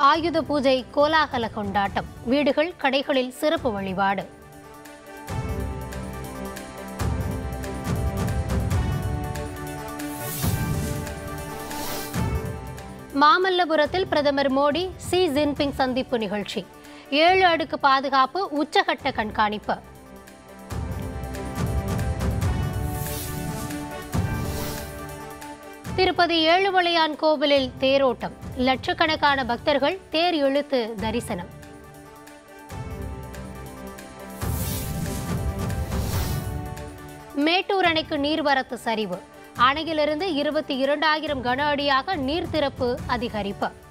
ஆயுத பூஜை கோலாகல கொண்டாட்டம் வீடுகள் கடைகளில் சிறப்பு வழிபாடு மாமல்லபுரத்தில் பிரதமர் மோடி சி ஜின்பிங் சந்திப்பு நிகழ்ச்சி ஏழு அடுக்கு பாதுகாப்பு உச்சகட்ட கண்காணிப்பு திருப்பதி ஏழுமலையான் கோவிலில் தேரோட்டம் லட்சக்கணக்கான பக்தர்கள் தேர் இழுத்து தரிசனம் மேட்டூர் அணைக்கு நீர்வரத்து சரிவு அணையிலிருந்து இருபத்தி இரண்டாயிரம் கன அடியாக நீர் திறப்பு அதிகரிப்பு